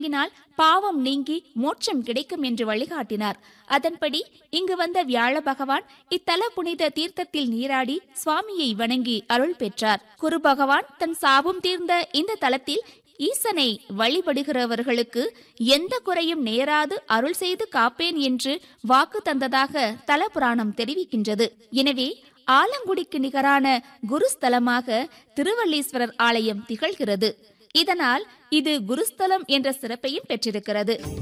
வணங்கினால் பாவம் நீங்கி மோட்சம் கிடைக்கும் என்று வழிகாட்டினார் அதன்படி இங்கு வந்த வியாழ பகவான் இத்தல புனித தீர்த்தத்தில் நீராடி சுவாமியை வணங்கி அருள் பெற்றார் குரு பகவான் தன் சாபம் தீர்ந்த இந்த தலத்தில் ஈசனை வழிபடுகிறவர்களுக்கு எந்த குறையும் நேராது அருள் செய்து காப்பேன் என்று வாக்கு தந்ததாக தல புராணம் தெரிவிக்கின்றது எனவே ஆலங்குடிக்கு நிகரான குருஸ்தலமாக திருவள்ளீஸ்வரர் ஆலயம் திகழ்கிறது இதனால் இது குருஸ்தலம் என்ற சிறப்பையும் பெற்றிருக்கிறது